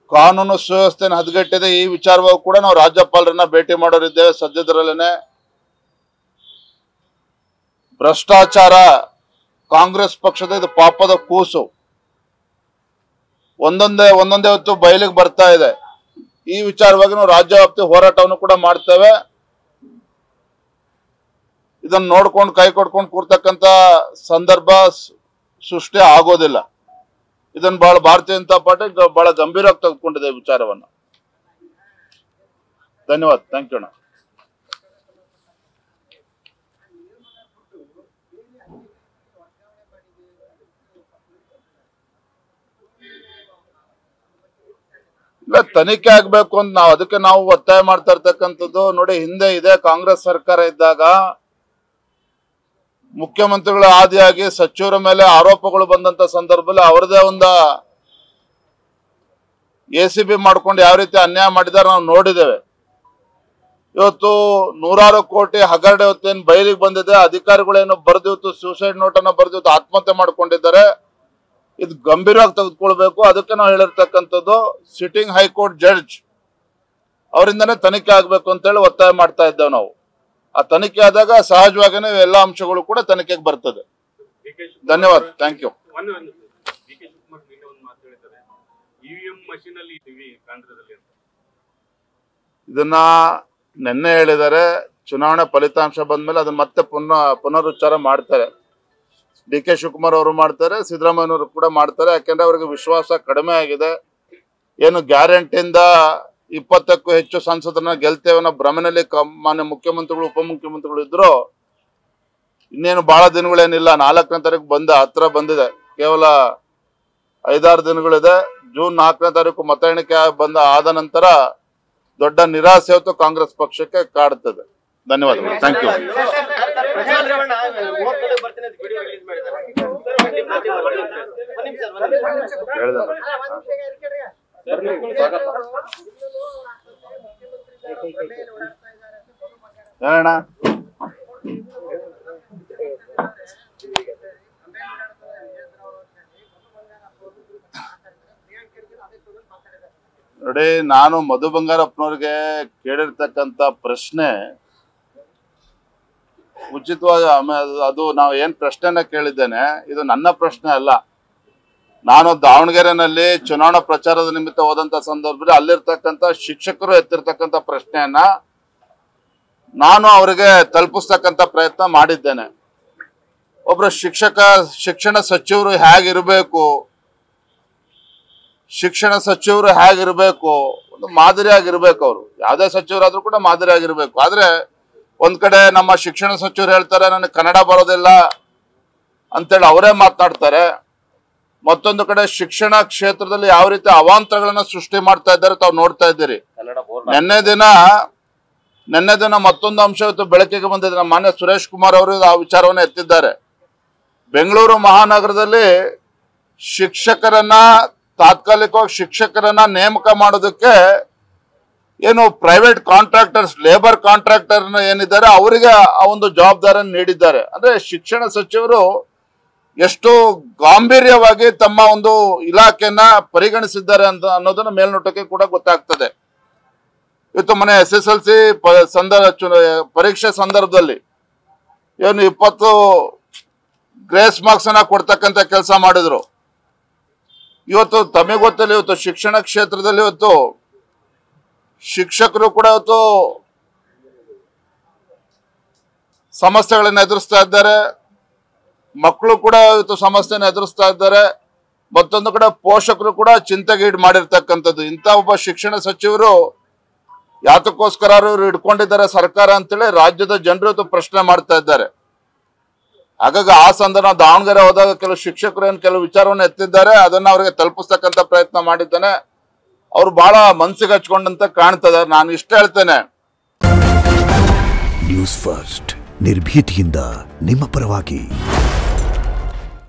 ಕಾನೂನು ಸುವ್ಯವಸ್ಥೆನ ಹದಗೆಟ್ಟಿದೆ ಈ ವಿಚಾರವಾಗಿ ಕೂಡ ನಾವು ರಾಜ್ಯಪಾಲರನ್ನ ಭೇಟಿ ಮಾಡೋರಿದ್ದೇವೆ ಸದ್ಯದರಲ್ಲೇನೆ ಭ್ರಷ್ಟಾಚಾರ ಕಾಂಗ್ರೆಸ್ ಪಕ್ಷದ ಇದು ಪಾಪದ ಕೂಸು ಒಂದೊಂದೇ ಒಂದೊಂದೇ ಹೊತ್ತು ಬಯಲಿಗೆ ಬರ್ತಾ ಇದೆ ಈ ವಿಚಾರವಾಗಿ ನಾವು ರಾಜ್ಯ ವ್ಯಾಪ್ತಿ ಹೋರಾಟವನ್ನು ಕೂಡ ಮಾಡ್ತೇವೆ ಇದನ್ನ ನೋಡ್ಕೊಂಡು ಕೈ ಕೊಡ್ಕೊಂಡು ಕೂರ್ತಕ್ಕಂತ ಸಂದರ್ಭ ಸ್- ಸೃಷ್ಟಿ ಆಗೋದಿಲ್ಲ ಇದನ್ನ ಬಹಳ ಭಾರತೀಯ ಜನತಾ ಪಾರ್ಟಿ ಗ- ಬಹಳ ಗಂಭೀರವಾಗಿ ತೆಗೆದುಕೊಂಡಿದೆ ಈ ವಿಚಾರವನ್ನ ಧನ್ಯವಾದ ಥ್ಯಾಂಕ್ ಯು ಅಣ್ಣ ಇಲ್ಲ ತನಿಖೆ ಆಗ್ಬೇಕು ಅಂತ ನಾವು ಅದಕ್ಕೆ ನಾವು ಒತ್ತಾಯ ಮಾಡ್ತಾ ಇರ್ತಕ್ಕಂಥದ್ದು ನೋಡಿ ಹಿಂದೆ ಇದೆ ಕಾಂಗ್ರೆಸ್ ಸರ್ಕಾರ ಇದ್ದಾಗ ಮುಖ್ಯಮಂತ್ರಿಗಳ ಆದಿಯಾಗಿ ಸಚಿವರ ಮೇಲೆ ಆರೋಪಗಳು ಬಂದಂತ ಸಂದರ್ಭದಲ್ಲಿ ಅವರದೇ ಒಂದು ಎ ಸಿ ಬಿ ಮಾಡ್ಕೊಂಡು ಯಾವ ರೀತಿ ಅನ್ಯಾಯ ಮಾಡಿದಾರೆ ನಾವು ನೋಡಿದ್ದೇವೆ ಇವತ್ತು ನೂರಾರು ಕೋಟಿ ಹಗರಡೆ ಹೊತ್ತೇನು ಬಯಲಿಗೆ ಬಂದಿದೆ ಅಧಿಕಾರಿಗಳೇನು ಬರೆದಿವತ್ತು ಸೂಸೈಡ್ ನೋಟ್ ಅನ್ನ ಬರೆದಿವತ್ತು ಆತ್ಮಹತ್ಯೆ ಮಾಡ್ಕೊಂಡಿದ್ದಾರೆ ಇದು ಗಂಭೀರವಾಗಿ ತೆಗೆದುಕೊಳ್ಬೇಕು ಅದಕ್ಕೆ ನಾವು ಹೇಳಿರ್ತಕ್ಕಂಥದ್ದು ಸಿಟ್ಟಿಂಗ್ ಹೈಕೋರ್ಟ್ ಜಡ್ಜ್ ಅವರಿಂದನೇ ತನಿಖೆ ಆಗ್ಬೇಕು ಅಂತೇಳಿ ಒತ್ತಾಯ ಮಾಡ್ತಾ ಇದ್ದೇವೆ ನಾವು ಆ ತನಿಖೆ ಆದಾಗ ಸಹಜವಾಗಿನೇ ಎಲ್ಲ ಅಂಶಗಳು ಕೂಡ ತನಿಖೆಗೆ ಬರ್ತದೆ ಧನ್ಯವಾದ ಥ್ಯಾಂಕ್ ಯು ಒಂದು ಒಂದು ಡಿ ಕೆ ಶಿವಕುಮಾರ್ ನಿನ್ನೆ ಒಂದು ಮಾತು ಹೇಳಿದ್ದಾರೆ ಇವಿಎಂ ಮಷೀನ್ ಅಲ್ಲಿ ಇದ್ದೀವಿ ಕೇಂದ್ರದಲ್ಲಿ ಅಂತ ಇದನ್ನ ನಿನ್ನೆ ಹೇಳಿದ್ದಾರೆ ಚುನಾವಣೆ ಫಲಿತಾಂಶ ಬಂದ್ಮೇಲೆ ಅದನ್ನ ಮತ್ತೆ ಪುನಃ ಪುನರುಚ್ಚಾರ ಮಾಡ್ತಾರೆ ಡಿ ಕೆ ಶಿವಕುಮಾರ್ ಅವರು ಮಾಡ್ತಾರೆ ಸಿದ್ದರಾಮಯ್ಯನವರು ಕೂಡ ಮಾಡ್ತಾರೆ ಯಾಕೆಂದ್ರೆ ಅವರಿಗೆ ವಿಶ್ವಾಸ ಕಡಿಮೆ ಆಗಿದೆ ಏನು ಗ್ಯಾರಂಟಿಯಿಂದ ಇಪ್ಪತ್ತಕ್ಕೂ ಹೆಚ್ಚು ಸಂಸದರನ್ನ ಗೆಲ್ತೇವೆ ಅನ್ನೋ ಭ್ರಮೆನಲ್ಲಿ ಕಮ್- ಮಾನ್ಯ ಮುಖ್ಯಮಂತ್ರಿಗಳು ಉಪಮುಖ್ಯಮಂತ್ರಿಗಳು ಇದ್ರು ಇನ್ನೇನು ಬಹಳ ದಿನಗಳೇನಿಲ್ಲ ನಾಲ್ಕನೇ ತಾರೀಕು ಬಂದ ಹತ್ರ ಬಂದಿದೆ ಕೇವಲ ಐದಾರು ದಿನಗಳಿದೆ ಜೂನ್ ನಾಲ್ಕನೇ ತಾರೀಕು ಮತ ಎಣಿಕೆ ಆ- ಬಂದ ಆದ ನಂತರ ದೊಡ್ಡ ನಿರಾಸೆ ಹೊತ್ತು ಕಾಂಗ್ರೆಸ್ ಪಕ್ಷಕ್ಕೆ ಕಾಡುತ್ತದೆ ಧನ್ಯವಾದಗಳು ಥ್ಯಾಂಕ್ ಯು ಪ್ರಜಾದ್ರವಣ ಮೂವತ್ತು ಕಡೆ ಬರ್ತೀನಿ ಅಂತ ವಿಡಿಯೋ ರಿಲೀಸ್ ಮಾಡಿದ್ದಾರೆ ಒಂದ್ ನಿಮಿಷ, ಒಂದ್ ನಿಮಿಷ. ಹೇಳಿದೆ ಏನಣ್ಣ ನೋಡಿ ನಾನು ಮಧು ಬಂಗಾರಪ್ಪನವ್ರಿಗೆ ಕೇಳಿರ್ತಕ್ಕಂತ ಪ್ರಶ್ನೆ ಉಚಿತವಾಗಿ ಆಮೇಲೆ ಅದು- ಅದು ನಾವು ಏನ್ ಪ್ರಶ್ನೆನ ಕೇಳಿದ್ದೇನೆ ಇದು ನನ್ನ ಪ್ರಶ್ನೆ ಅಲ್ಲ ನಾನು ದಾವಣಗೆರೆನಲ್ಲಿ ಚುನಾವಣಾ ಪ್ರಚಾರದ ನಿಮಿತ್ತ ಹೋದಂತ ಸಂದರ್ಭದಲ್ಲಿ ಅಲ್ಲಿರ್ತಕ್ಕಂಥ ಶಿಕ್ಷಕರು ಎತ್ತಿರ್ತಕ್ಕಂಥ ಪ್ರಶ್ನೆಯನ್ನ ನಾನು ಅವರಿಗೆ ತಲುಪಿಸ್ತಕ್ಕಂಥ ಪ್ರಯತ್ನ ಮಾಡಿದ್ದೇನೆ ಒಬ್ರು ಶಿಕ್ಷಕ ಶಿಕ್ಷಣ ಸಚಿವರು ಹೇಗಿರ್ಬೇಕು ಶಿಕ್ಷಣ ಸಚಿವರು ಹೇಗಿರ್ಬೇಕು ಒಂದು ಮಾದರಿಯಾಗಿರ್ಬೇಕು ಅವರು ಯಾವುದೇ ಸಚಿವರಾದ್ರೂ ಕೂಡ ಮಾದರಿಯಾಗಿರ್ಬೇಕು ಆದ್ರೆ ಒಂದ್ ಕಡೆ ನಮ್ಮ ಶಿಕ್ಷಣ ಸಚಿವರು ಹೇಳ್ತಾರೆ ನನಗೆ ಕನ್ನಡ ಬರೋದಿಲ್ಲ ಅಂತೇಳಿ ಅವರೇ ಮಾತನಾಡ್ತಾರೆ ಮತ್ತೊಂದು ಕಡೆ ಶಿಕ್ಷಣ ಕ್ಷೇತ್ರದಲ್ಲಿ ಯಾವ ರೀತಿ ಅವಾಂತರಗಳನ್ನ ಸೃಷ್ಟಿ ಮಾಡ್ತಾ ಇದ್ದಾರೆ ತಾವು ನೋಡ್ತಾ ಇದ್ದೀರಿ ನಿನ್ನೆ ದಿನ ನಿನ್ನೆ ದಿನ ಮತ್ತೊಂದು ಅಂಶ ಇವತ್ತು ಬೆಳಕಿಗೆ ಬಂದಿದೆ ನಮ್ಮ ಮಾನ್ಯ ಸುರೇಶ್ ಕುಮಾರ್ ಅವರು ಆ ವಿಚಾರವನ್ನು ಎತ್ತಿದ್ದಾರೆ ಬೆಂಗಳೂರು ಮಹಾನಗರದಲ್ಲಿ ಶಿಕ್ಷಕರನ್ನ ತಾತ್ಕಾಲಿಕವಾಗಿ ಶಿಕ್ಷಕರನ್ನ ನೇಮಕ ಮಾಡೋದಕ್ಕೆ ಏನು ಪ್ರೈವೇಟ್ ಕಾಂಟ್ರಾಕ್ಟರ್ಸ್ ಲೇಬರ್ ಕಾಂಟ್ರಾಕ್ಟರ್ ಏನಿದ್ದಾರೆ ಅವರಿಗೆ ಆ ಒಂದು ಜವಾಬ್ದಾರಿಯನ್ನು ನೀಡಿದ್ದಾರೆ ಅಂದ್ರೆ ಶಿಕ್ಷಣ ಸಚಿವರು ಎಷ್ಟು ಗಾಂಭೀರ್ಯವಾಗಿ ತಮ್ಮ ಒಂದು ಇಲಾಖೆಯನ್ನ ಪರಿಗಣಿಸಿದ್ದಾರೆ ಅಂತ ಅನ್ನೋದನ್ನ ಮೇಲ್ನೋಟಕ್ಕೆ ಕೂಡ ಗೊತ್ತಾಗ್ತದೆ ಇವತ್ತು ಮನೆ ಎಸ್ ಎಸ್ ಎಲ್ ಸಿ ಸಂದರ್ಭ ಚು- ಪರೀಕ್ಷೆ ಸಂದರ್ಭದಲ್ಲಿ ಏನು ಇಪ್ಪತ್ತು ಗ್ರೇಸ್ ಮಾರ್ಕ್ಸ್ ಅನ್ನ ಕೊಡ್ತಕ್ಕಂತ ಕೆಲಸ ಮಾಡಿದ್ರು ಇವತ್ತು ತಮಗೆ ಗೊತ್ತಲ್ಲಿ ಇವತ್ತು ಶಿಕ್ಷಣ ಕ್ಷೇತ್ರದಲ್ಲಿ ಇವತ್ತು ಶಿಕ್ಷಕರು ಕೂಡ ಇವತ್ತು ಸಮಸ್ಯೆಗಳನ್ನ ಎದುರಿಸ್ತಾ ಇದ್ದಾರೆ ಮಕ್ಕಳು ಕೂಡ ಇವತ್ತು ಸಮಸ್ಯೆನ ಎದುರಿಸ್ತಾ ಇದ್ದಾರೆ ಮತ್ತೊಂದು ಕಡೆ ಪೋಷಕರು ಕೂಡ ಚಿಂತೆಗೀಡು ಮಾಡಿರ್ತಕ್ಕಂಥದ್ದು ಇಂಥ ಒಬ್ಬ ಶಿಕ್ಷಣ ಸಚಿವರು ಯಾತಕ್ಕೋಸ್ಕರ ಇವರು ಹಿಡ್ಕೊಂಡಿದ್ದಾರೆ ಸರ್ಕಾರ ಅಂತೇಳಿ ರಾಜ್ಯದ ಜನರು ಇವತ್ತು ಪ್ರಶ್ನೆ ಮಾಡ್ತಾ ಇದ್ದಾರೆ ಹಾಗಾಗಿ ಆ ಸಂದರ್ಭ ನಾವು ದಾವಣಗೆರೆ ಹೋದಾಗ ಕೆಲವು ಶಿಕ್ಷಕರು ಏನು ಕೆಲವು ವಿಚಾರವನ್ನು ಎತ್ತಿದ್ದಾರೆ ಅದನ್ನ ಅವರಿಗೆ ತಲುಪಿಸ್ತಕ್ಕಂಥ ಪ್ರಯತ್ನ ಮಾಡಿದ್ದೇನೆ ಅವ್ರು ಬಹಳ ಮನ್ಸಿಗೆ ಹಚ್ಕೊಂಡಂತ ಕಾಣ್ತದೆ ನಾನು ಇಷ್ಟ ಹೇಳ್ತೇನೆ ನ್ಯೂಸ್ ಫಸ್ಟ್ ನಿರ್ಭೀತಿಯಿಂದ ನಿಮ್ಮ ಪರವಾಗಿ